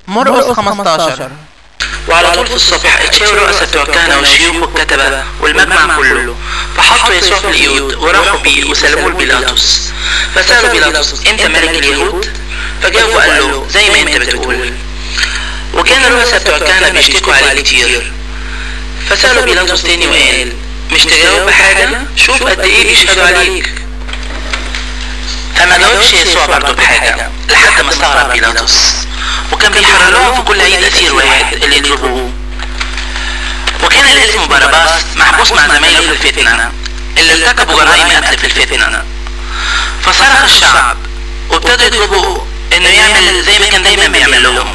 مرقس 15 وعلى طول في الصبح اتشاور رؤساء بتوع الكهنة والشيوخ والكتبة والمجمع كله فحطوا يسوع في القيود وراحوا بيه وسلموه لبيلاطس فسألوا بيلاطس انت ملك اليهود فجاوب وقال له زي ما انت بتقول وكان الرؤساء بتوع الكهنة بيشتكوا عليه كتير فسألوا بيلاطس تاني وقال مش تجاوب بحاجة شوف قد ايه بيشهدوا عليك فما جاوبش يسوع برضه بحاجة لحد ما استغرب بيلاطس وكان بيحرر لهم في كل عيد أسير واحد اللي يطلبوه وكان اللي اسمه باراباس محبوس مع زمايله في الفتنة اللي ارتكبوا جرائم قتل في الفتنة فصرخ الشعب وابتدوا يطلبوا انه يعمل زي ما كان دايما بيعمل لهم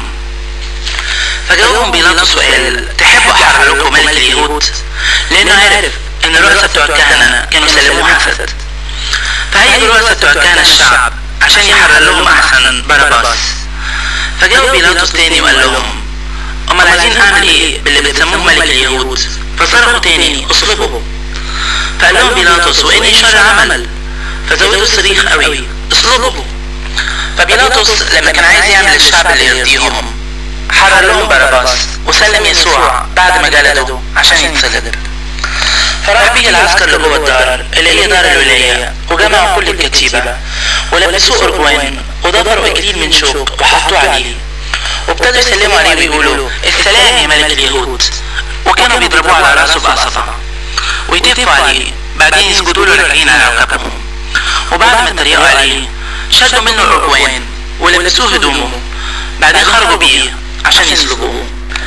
فجاوبهم بيلاطس وقال تحبوا احرر لكم ملك اليهود لانه عرف ان الرؤساء بتوع الكهنة كانوا سلموه حسد فهيجوا الرؤساء بتوع الكهنة الشعب عشان يحرر لهم احسن باراباس فجاوب بيلاطس تاني وقال لهم امال عايزين اعمل ايه باللي بتسموه ملك اليهود فصرخوا تاني اصلبوا فقال لهم بيلاطس واني شر عمل فزودوا الصريخ قوي اصلبوا فبيلاطس لما كان عايز يعمل الشعب اللي يرضيهم حرر لهم باراباس وسلم يسوع بعد ما جلده عشان يتصلب فراح بيه العسكر اللي جوه الدار اللي هي دار الولاية وجمعوا كل الكتيبة ولبسوه أرجوان وضفروا إكليل من شوك وحطوه عليه وابتدوا يسلموا عليه ويقولوا السلام يا ملك اليهود وكانوا بيضربوه على راسه بقصبة ويتفوا عليه بعدين يسجدوا له راكعين على ركبهم وبعد ما اتريقوا عليه شدوا منه الأرجوان ولبسوه هدومه بعدين خرجوا بيه عشان يسلبوه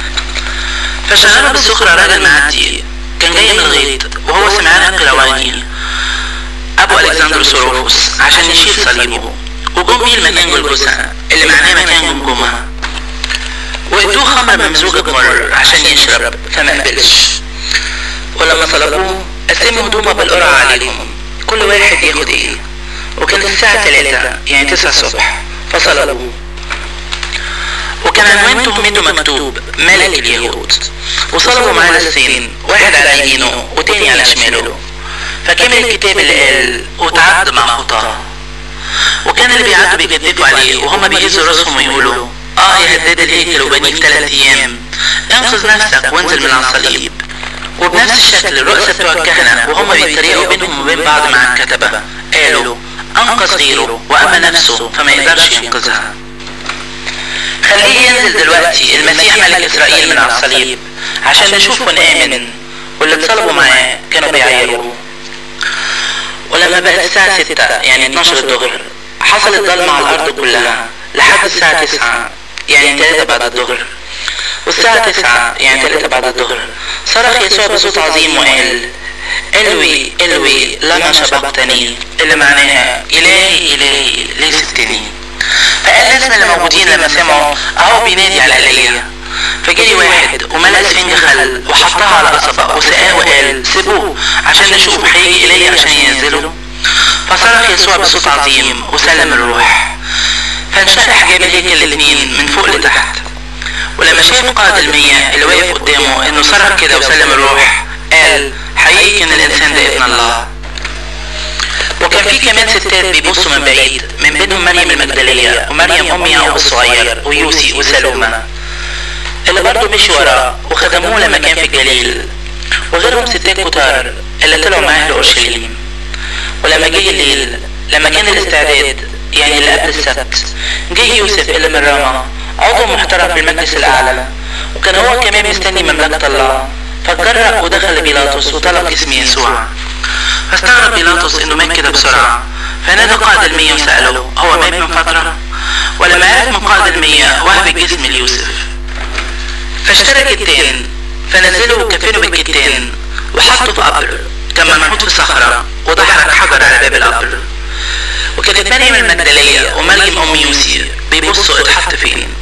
فشغلوا بالسخرة راجل معدي كان جاي من الغيط وهو سمعان القلواني ابو الكسندر سوروفوس عشان يشيل صليبه وجم بيه المكان جلجثة اللي معناه مكان جمجمة وادوه خمر ممزوجة بمر عشان يشرب فما قبلش ولما طلبوه قسموا هدومه بالقرعة عليهم كل واحد ياخد ايه وكانت الساعة تلاتة يعني تسعة الصبح فصلبوه وكان عنوان تهمته مكتوب ملك اليهود وصلبوا معاه للسين واحد على يمينه وتاني على شماله فكمل الكتاب اللي قال وتعد مع خطاه وكان اللي بيعدوا بيكذبوا عليه وهما بيهزوا راسهم ويقولوا اه يا هداد الهيكل وبنيه في ثلاث ايام انقذ نفسك وانزل من على الصليب وبنفس الشكل الرؤساء بتوع الكهنة وهما بيتريقوا بينهم وبين بعض مع الكتبة قالوا انقذ غيره واما نفسه فما يقدرش ينقذها خليه ينزل دلوقتي المسيح ملك اسرائيل من على الصليب عشان نشوفه نآمن واللي اتصلبوا معاه كانوا بيعايروه ولما بقت الساعة ستة يعني 12 الظهر حصلت ضلمة على الأرض كلها لحد الساعة تسعة يعني تلاتة بعد الظهر والساعة تسعة يعني تلاتة بعد الظهر صرخ يسوع بصوت عظيم وقال الوي الوي لما شبقتني اللي معناها إلهي إلهي ليه سبتني فقال الناس من اللي موجودين لما سمعوا اهو بينادي على ايليا فجري واحد وملأ اسفنج خل وحطها على قصبة وسقاه وقال سيبوه عشان نشوف هيجي ايليا عشان ينزله فصرخ يسوع بصوت عظيم وسلم الروح فانشق حجاب الهيكل الاثنين من فوق لتحت ولما شاف قائد المية اللي واقف قدامه انه صرخ كده وسلم الروح قال حقيقي ان الانسان ده ابن الله وكان في كمان ستات بيبصوا من بعيد من بينهم مريم المجدلية ومريم أم يعقوب الصغير ويوسي وسلومة اللي برضه مشي وراه وخدموه لما كان في الجليل وغيرهم ستات كتار اللي طلعوا معاه لأورشليم ولما جه الليل لما كان الاستعداد يعني اللي قبل السبت جه يوسف اللي من راما عضو محترم في المجلس الأعلى وكان هو كمان مستني مملكة الله فاتجرأ ودخل لبيلاطس وطلب اسم يسوع فاستغرب بيلاطس انه مات كده بسرعة فنادى قائد المية وسأله هو مات من فترة ولما عرف من قائد المية وهب الجسم ليوسف فاشترى كتان فنزله وكفنه بالكتان وحطه في قبر كان منحوت في صخرة وضحك حجر على باب القبر وكانت مريم المجدلية ومريم أم يوسي بيبصوا اتحط فين